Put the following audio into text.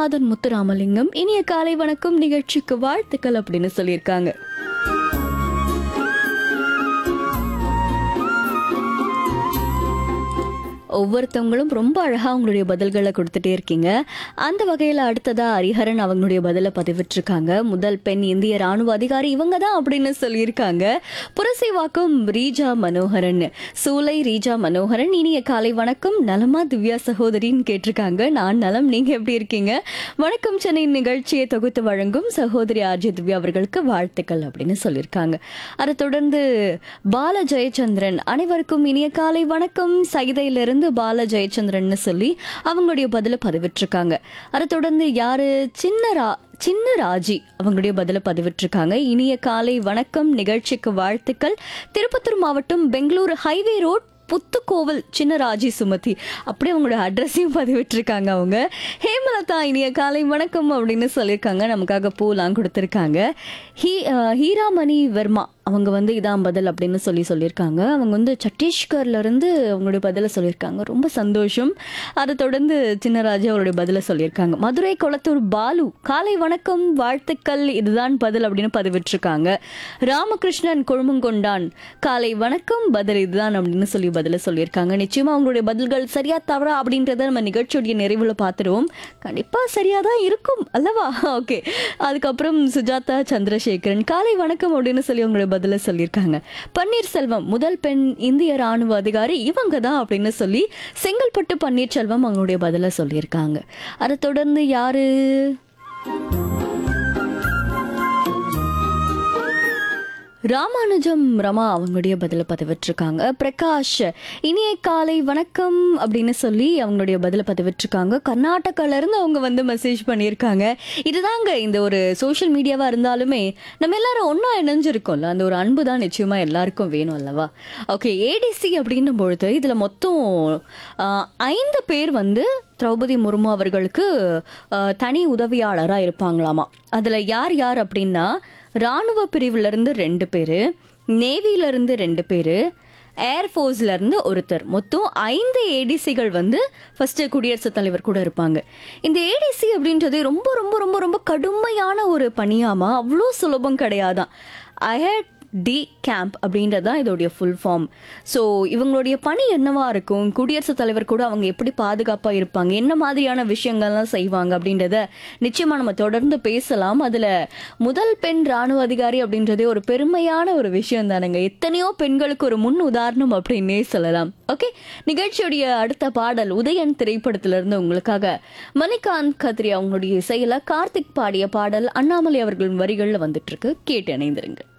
விஸ்வநாதன் முத்துராமலிங்கம் இனிய காலை வணக்கம் நிகழ்ச்சிக்கு வாழ்த்துக்கள் அப்படின்னு சொல்லியிருக்காங்க ஒவ்வொருத்தவங்களும் ரொம்ப அழகா அவங்களுடைய பதில்களை கொடுத்துட்டே இருக்கீங்க அந்த வகையில அடுத்ததா ஹரிஹரன் அவங்களுடைய பதிலை பதிவிட்டிருக்காங்க முதல் பெண் இந்திய ராணுவ அதிகாரி இவங்க தான் அப்படின்னு சொல்லியிருக்காங்க புரசைவாக்கம் ரீஜா மனோகரன் சூலை ரீஜா மனோகரன் இனிய காலை வணக்கம் நலமா திவ்யா சகோதரின்னு கேட்டிருக்காங்க நான் நலம் நீங்க எப்படி இருக்கீங்க வணக்கம் சென்னை நிகழ்ச்சியை தொகுத்து வழங்கும் சகோதரி ஆர்ஜி திவ்யா அவர்களுக்கு வாழ்த்துக்கள் அப்படின்னு சொல்லியிருக்காங்க அதை தொடர்ந்து பால ஜெயச்சந்திரன் அனைவருக்கும் இனிய காலை வணக்கம் சைதையிலிருந்து பால ஜெயச்சந்திரன் சொல்லி அவங்களுடைய பதில பதிவிட்டிருக்காங்க அதை தொடர்ந்து யாரு சின்ன ரா சின்ன ராஜி அவங்களுடைய பதில பதிவிட்டிருக்காங்க இனிய காலை வணக்கம் நிகழ்ச்சிக்கு வாழ்த்துக்கள் திருப்பத்தூர் மாவட்டம் பெங்களூரு ஹைவே ரோட் புத்துக்கோவில் சின்ன ராஜி சுமதி அப்படியே அவங்களோட அட்ரஸையும் பதிவிட்டிருக்காங்க அவங்க ஹேமலதா இனிய காலை வணக்கம் அப்படின்னு சொல்லியிருக்காங்க நமக்காக பூலாம் கொடுத்துருக்காங்க ஹீ அஹ், ஹீராமணி வர்மா அவங்க வந்து இதான் பதில் அப்படின்னு சொல்லி சொல்லியிருக்காங்க அவங்க வந்து சத்தீஸ்கர்ல இருந்து அவங்களுடைய பதிலை சொல்லியிருக்காங்க ரொம்ப சந்தோஷம் அதை தொடர்ந்து சின்னராஜா அவருடைய பதிலை சொல்லியிருக்காங்க மதுரை கொளத்தூர் பாலு காலை வணக்கம் வாழ்த்துக்கள் இதுதான் பதில் அப்படின்னு பதிவிட்டிருக்காங்க ராமகிருஷ்ணன் கொழுமங்கொண்டான் காலை வணக்கம் பதில் இதுதான் அப்படின்னு சொல்லி பதில சொல்லியிருக்காங்க நிச்சயமா அவங்களுடைய பதில்கள் சரியா தவறா அப்படின்றத நம்ம நிகழ்ச்சியுடைய நிறைவுல பார்த்துருவோம் கண்டிப்பா சரியா தான் இருக்கும் அல்லவா ஓகே அதுக்கப்புறம் சுஜாதா சந்திரசேகரன் காலை வணக்கம் அப்படின்னு சொல்லி அவங்களுடைய பதில சொல்லியிருக்காங்க பன்னீர்செல்வம் முதல் பெண் இந்திய ராணுவ அதிகாரி இவங்க தான் அப்படின்னு சொல்லி செங்கல்பட்டு பன்னீர்செல்வம் அவங்களுடைய பதில சொல்லியிருக்காங்க அதை தொடர்ந்து யாரு ராமானுஜம் ரமா அவங்களுடைய பதில பதிவிட்டிருக்காங்க பிரகாஷ் இனிய காலை வணக்கம் அப்படின்னு சொல்லி அவங்களுடைய பதில பதிவிட்டிருக்காங்க கர்நாடகால இருந்து அவங்க வந்து மெசேஜ் பண்ணியிருக்காங்க இதுதாங்க இந்த ஒரு சோஷியல் மீடியாவா இருந்தாலுமே நம்ம எல்லாரும் ஒண்ணா இணைஞ்சிருக்கோம்ல அந்த ஒரு அன்பு தான் நிச்சயமா எல்லாருக்கும் வேணும் அல்லவா ஓகே ஏடிசி அப்படின்னும் பொழுது இதுல மொத்தம் ஆஹ், ஐந்து பேர் வந்து திரௌபதி முர்மு அவர்களுக்கு ஆஹ், தனி உதவியாளரா இருப்பாங்களாமா அதுல யார் யார் அப்படின்னா ராணுவ பிரிவுல இருந்து ரெண்டு பேரு நேவில இருந்து ரெண்டு பேரு ஏர்ஃபோர்ஸ்ல இருந்து ஒருத்தர் மொத்தம் ஐந்து ஏடிசிகள் வந்து ஃபர்ஸ்ட் குடியரசுத் தலைவர் கூட இருப்பாங்க இந்த ஏடிசி அப்படின்றது ரொம்ப ரொம்ப ரொம்ப ரொம்ப கடுமையான ஒரு பணியாமா அவ்வளோ சுலபம் கிடையாதான் அஹெட் டி கேம்ப் அப்படின்றது தான் இதோடைய ஃபுல் ஃபார்ம் ஸோ இவங்களுடைய பணி என்னவா இருக்கும் குடியரசுத் தலைவர் கூட அவங்க எப்படி பாதுகாப்பாக இருப்பாங்க என்ன மாதிரியான விஷயங்கள்லாம் செய்வாங்க அப்படின்றத நிச்சயமாக நம்ம தொடர்ந்து பேசலாம் அதில் முதல் பெண் ராணுவ அதிகாரி அப்படின்றதே ஒரு பெருமையான ஒரு விஷயம் தானுங்க எத்தனையோ பெண்களுக்கு ஒரு முன் உதாரணம் அப்படின்னே சொல்லலாம் ஓகே நிகழ்ச்சியுடைய அடுத்த பாடல் உதயன் திரைப்படத்திலிருந்து உங்களுக்காக மணிகாந்த் கத்ரி அவங்களுடைய இசையில கார்த்திக் பாடிய பாடல் அண்ணாமலை அவர்களின் வரிகளில் வந்துட்டு இருக்கு கேட்டு இணைந்திருங்க